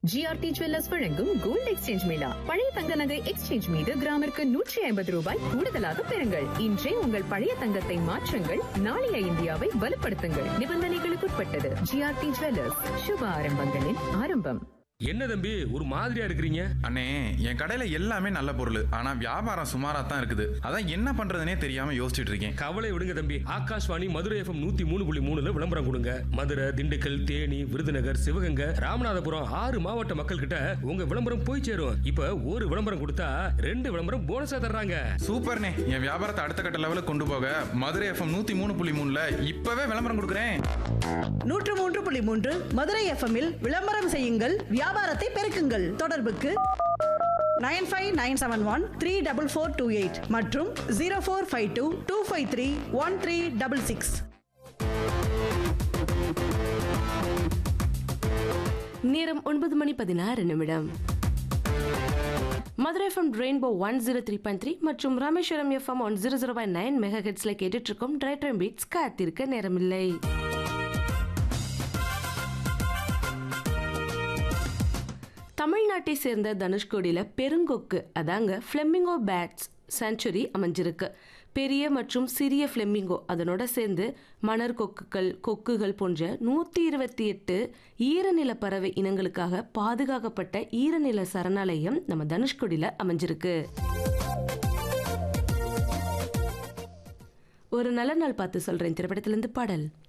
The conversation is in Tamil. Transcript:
ஜிஆர்டி ஜுவல்லர்ஸ் வழங்கும் கோல்ட் எக்ஸ்சேஞ்ச் மேளா பழைய தங்க நகை எக்ஸ்சேஞ்ச் மீது கிராமிற்கு நூற்றி ஐம்பது ரூபாய் கூடுதலாக பெறுங்கள் இன்றே உங்கள் பழைய தங்கத்தை மாற்றுங்கள் நாளைய இந்தியாவை வலுப்படுத்துங்கள் நிபந்தனைகளுக்குட்பட்டது ஜிஆர்டி ஜுவல்லர்ஸ் சுப ஆரம்பங்களின் ஆரம்பம் என்ன தம்பி ஒரு மாதிரியா இருக்கிறீங்க அண்ணே என் கடையில எல்லாமே நல்ல பொருள் ஆனா வியாபாரம் சுமாரா தான் இருக்குது அதான் என்ன பண்றதுனே தெரியாம யோசிச்சுட்டு இருக்கேன் கவலை விடுங்க தம்பி ஆகாஷ்வாணி மதுரை எஃப்எம் நூத்தி மூணு புள்ளி மூணுல விளம்பரம் கொடுங்க மதுரை திண்டுக்கல் தேனி விருதுநகர் சிவகங்கை ராமநாதபுரம் ஆறு மாவட்ட மக்கள் கிட்ட உங்க விளம்பரம் போய் சேரும் இப்ப ஒரு விளம்பரம் கொடுத்தா ரெண்டு விளம்பரம் போனஸா தர்றாங்க சூப்பர்ண்ணே என் வியாபாரத்தை அடுத்த கட்ட லெவலுக்கு கொண்டு போக மதுரை எஃப்எம் நூத்தி மூணு புள்ளி மூணுல இப்பவே விளம்பரம் கொடுக்குறேன் நூற்று மூன்று புள்ளி மூன்று மதுரை எஃப்எம்மில் விளம்பரம் செய்யுங்கள் வியாபாரத்தை பெருக்குங்கள் தொடர்புக்கு nine five nine seven one three double four two eight மற்றும் zero four five two two five three one three double six நேரம் ஒன்பது மணி பதினாறு நிமிடம் Madurai FM rainbow one zero three point three மற்றும் Rameswaram FM one zero zero point nine mega ஹெட்ஸ்ல கேட்டுட்டு இருக்கோம் ட்ரை டைம் பீட்ஸ் காத்திருக்க நேரமில்லை தமிழ்நாட்டை சேர்ந்த தனுஷ்கோடியில் பெருங்கொக்கு அதாங்க ஃப்ளெமிங்கோ பேட்ஸ் செஞ்சுரி அமைஞ்சிருக்கு பெரிய மற்றும் சிறிய ஃப்ளெமிங்கோ அதனோட சேர்ந்து மணர் கொக்குகள் கொக்குகள் போன்ற நூற்றி இருபத்தி எட்டு ஈரநில பறவை இனங்களுக்காக பாதுகாக்கப்பட்ட ஈரநில சரணாலயம் நம்ம தனுஷ்கோடியில் அமைஞ்சிருக்கு ஒரு நல்ல நாள் பார்த்து சொல்றேன் திரைப்படத்திலிருந்து பாடல்